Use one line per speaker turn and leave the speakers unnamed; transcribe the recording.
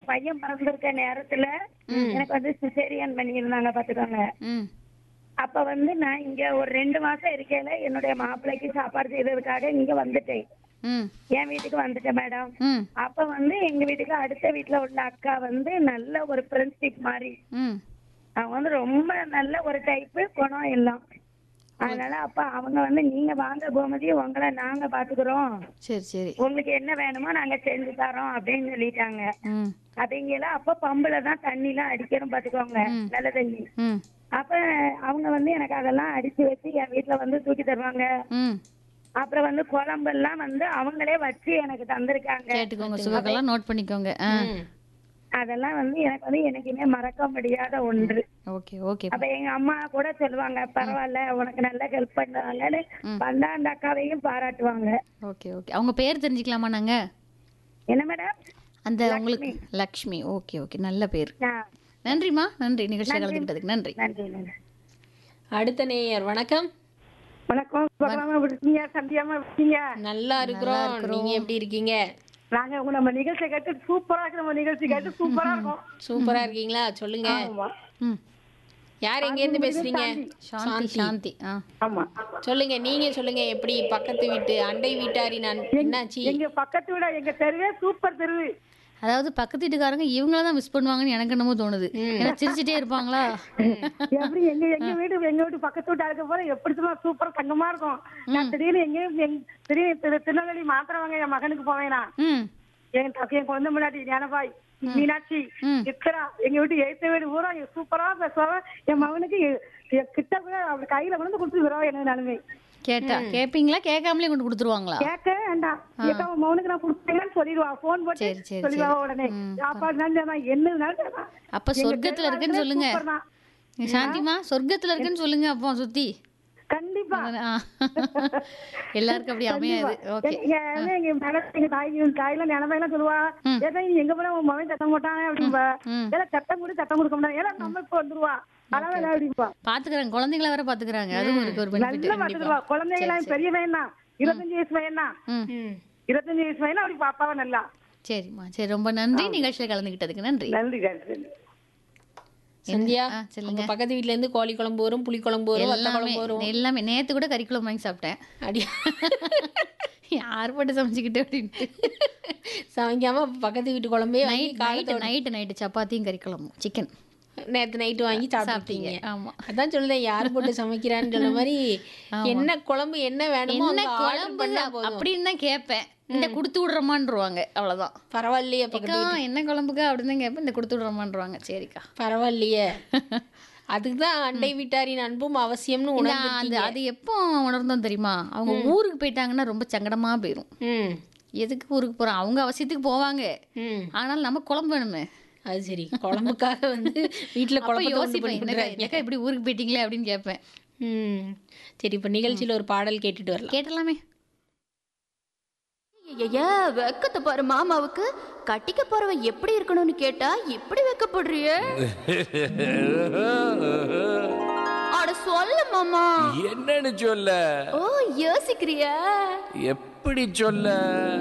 பையன் பிறந்திருக்க நேரத்துல எனக்கு வந்து சிசேரியன் பண்ணியிருந்தாங்க பாத்துக்கோங்க
ம்
அப்ப வந்து நான் இங்க ஒரு ரெண்டு மாசம் இருக்கையில என்னுடைய மாப்பிள்ளைக்கு சாப்பாடு செய்யறதுக்காக இங்க வந்துட்டேன்
ம்
என் வீட்டுக்கு வந்துட்டேன் மேடம்
ம்
அப்ப வந்து எங்க வீட்டுக்கு அடுத்த வீட்டுல உள்ள அக்கா வந்து நல்ல ஒரு ஃப்ரெண்ட்ஷிப் மாதிரி
ம்
அவங்க வந்து ரொம்ப நல்ல ஒரு டைப்பு குணம் எல்லாம் அதனால அப்ப அவங்க வந்து நீங்க வாங்க கோமதி உங்களை நாங்க பாத்துக்கிறோம்
சரி சரி
உங்களுக்கு என்ன வேணுமோ நாங்க செஞ்சு தரோம் அப்படின்னு சொல்லிட்டாங்க
ம்
அப்படிங்கல அப்ப பம்புல தான் தண்ணி எல்லாம் அடிக்கணும் பாத்துக்கோங்க நல்ல தண்ணி
ம்
அப்ப அவங்க வந்து எனக்கு அதெல்லாம் அடிச்சு வச்சு என் வீட்டுல வந்து தூக்கி தருவாங்க
ம்
அப்புறம் வந்து குழம்பெல்லாம் வந்து அவங்களே வச்சு எனக்கு தந்திருக்காங்க
கேட்டுக்கோங்க சுகக்கெல்லாம் நோட் பண்ணிக்கோங்க ஆ
அதெல்லாம் வந்து எனக்கு வந்து எனக்குமே மறக்க முடியாத ஒன்று
ஓகே ஓகே
அப்ப எங்க அம்மா கூட சொல்லுவாங்க பரவாயில்ல உனக்கு நல்ல ஹெல்ப் பண்ணாங்கன்னு வந்தா அந்த அக்காவையும் பாராட்டுவாங்க
ஓகே ஓகே அவங்க பேர் தெரிஞ்சுக்கலாமா நாங்க
என்ன மேடம்
அந்த உங்களுக்கு லக்ஷ்மி ஓகே ஓகே நல்ல பேர்
ஆ,
நன்றிம்மா நன்றி நிகழ்ச்சியில் கலந்துக்கிட்டதுக்கு நன்றி
நன்றி நன்றி
அடுத்த நேயர் வணக்கம்
வணக்கம் சுகமா இருக்கீங்க சந்தியாமா இருக்கீங்க
நல்லா இருக்கிறோம் நீங்க எப்படி இருக்கீங்க
நாங்க உங்க நம்ம நிகழ்ச்சி கேட்டு சூப்பரா இருக்கு நம்ம நிகழ்ச்சி கேட்டு சூப்பரா இருக்கும்
சூப்பரா இருக்கீங்களா சொல்லுங்க
ஆமா
ம்
யார் எங்க இருந்து பேசுறீங்க
சாந்தி சாந்தி ஆ
ஆமா
சொல்லுங்க நீங்க சொல்லுங்க எப்படி பக்கத்து வீட்டு அண்டை வீட்டாரி நான் என்னாச்சு
எங்க பக்கத்து விட எங்க தெருவே சூப்பர் தெருவு
அதாவது பக்கத்து வீட்டுக்காரங்க இவங்கள தான் மிஸ் பண்ணுவாங்கன்னு எனக்கு என்னமோ தோணுது ஏன்னா சிரிச்சிட்டே இருப்பாங்களா
எப்படி எங்க எங்க வீடு எங்க வீட்டு பக்கத்து வீட்டா இருக்க போல எப்படி சும்மா சூப்பர் தங்கமா இருக்கும் நான் திடீர்னு எங்கேயும் எங்க- திடீர்னு திரு- திருநெல்வேலி மாத்திரம் வாங்க என் மகனுக்கு போவேனா
ம்
என் தக்க- என் குழந்தை முன்னாடி ஞானபாய் மீனாட்சி
ம்.
சித்ரா எங்க வீட்டு எழுத்த வீடு பூரா இங்க சூப்பரா பேசுவாங்க என் மகனுக்கு எ- எ- கிட்ட கூட அப்படி கையில கொண்டு வந்து கொடுத்துருவோம் என்ன நாளுமே
கேட்டா கேப்பீங்களா கேட்காமலே கொண்டு கொடுத்துருவாங்களா
கேட்க வேண்டாம் ஏக்கா உன் மகனுக்கு நான் கொடுத்தேன்னு சொல்லிடுவா போன் போட்டு
சரி, சரி,
சொல்லிடுவா உடனே சாப்பாடு தான் என்னதுனாலும் சரிதான்.
அப்ப
எங்க
சொர்க்கத்துல
தெருவாசிலே
இருக்குன்னு சொல்லுங்க
சூப்பர் தான்.
சாந்திமா சொர்க்கத்துல இருக்குன்னு சொல்லுங்க அப்போ சுத்தி
கண்டிப்பா
ஆ. எல்லாருக்கும் அப்படி அமையாது ஓகே
எங்க எங்க- எங்க மேடம் எங்க தாய் தாயில நிலைமையெல்லாம் சொல்லுவா ஏதா நீ எங்க போனா உன் மகன் சத்தம் போட்டான் அப்படின்பா
ம்.
ஏதா சத்தம் கூட சத்தம் கொடுக்க முடியாது ஏன்னா நம்ம இப்ப வந்துருவா அளவு அப்படின்பா
பாத்துக்கறாங்க குழந்தைங்கள வேற பாத்துக்கறாங்க அதுவும் இருக்கு ஒரு
நல்லா
பெனிஃபிட்
பாத்துருவா குழந்தைங்களாம் பெரிய பையன் தான் இருபத்தஞ்சு வயசு பையன் தான்
ம்
ம்.
இருபத்தஞ்சு வயசு பையன் அப்படி பாப்பாவா நல்லா
சரிம்மா சரி ரொம்ப நன்றி நிகழ்ச்சியில் கலந்துக்கிட்டதுக்கு நன்றி
நன்றி நன்றி
சந்தியா
ஆ, சொல்லுங்க.
உங்க பக்கத்து வீட்ல இருந்து கோழி குழம்பு வரும் புளி குழம்பு வரும் வத்த
எல்லாமே
குழம்பு வரும்
எல்லாமே நேத்து கூட கறிக்குழம்பு வாங்கி சாப்பிட்டேன்
அடி
யார் போட்டு சமைச்சுக்கிட்டு அப்படின்ட்டு
சமைக்காம பக்கத்து வீட்டு குழம்பே வாங்கி
நைட் நைட்டு நைட்டு நைட்டு சப்பாத்தியும் கறிக்குழம்பும் சிக்கன்
நேத்து நைட்டு வாங்கி சாப்பிட்டீங்க
சாப்பிட்டீங்க ஆமா
அதான் சொல்லுதேன் யார் போட்டு சமைக்கிறான்னு சொன்ன மாதிரி என்ன குழம்பு என்ன வேணுமோ
என்ன
அங்க order
குழம்பு
பண்ணா போதும்
அப்படின்னு தான் கேட்பேன் இந்த கொடுத்து விடுறோமான்ருவாங்க அவ்வளவுதான்
பரவாயில்லையே பக்கத்து
அக்கா என்ன குழம்புக்கா அப்படின்னு தான் கேட்பேன் இந்த கொடுத்து விடுறோமான்ருவாங்க சரிக்கா
பரவாயில்லையே அதுக்கு தான் அண்டை வீட்டாரின் அன்பும் அவசியம்னு
இந்த
உணர்ந்து
அந்த அது எப்போ உணர்ந்தோம் தெரியுமா அவங்க ஊருக்கு போயிட்டாங்கன்னா ரொம்ப சங்கடமா போயிடும்
ம்
எதுக்கு ஊருக்கு போறோம் அவங்க அவசியத்துக்கு போவாங்க
ம்
ஆனால் நம்ம குழம்பு வேணுமே
அது சரி குழம்புக்காக வந்து வீட்டுல
அப்ப
குழம்பு
யோசிப்பேன் என்னக்கா என்னக்கா இப்படி ஊருக்கு போயிட்டீங்களே அப்படின்னு கேட்பேன்
ம் சரி இப்ப நிகழ்ச்சியில ஒரு பாடல் கேட்டுட்டு வரலாம்
கேட்டலாமே
ஐயா வெக்கத்தை பாரு மாமாவுக்கு கட்டிக்க போறவன் எப்படி இருக்கணும்னு கேட்டா இப்படி வெக்கப்படுறியே அட சொல்ல மாமா
என்னன்னு சொல்ல
ஓ யோசிக்கிறியா
எப்படி சொல்ல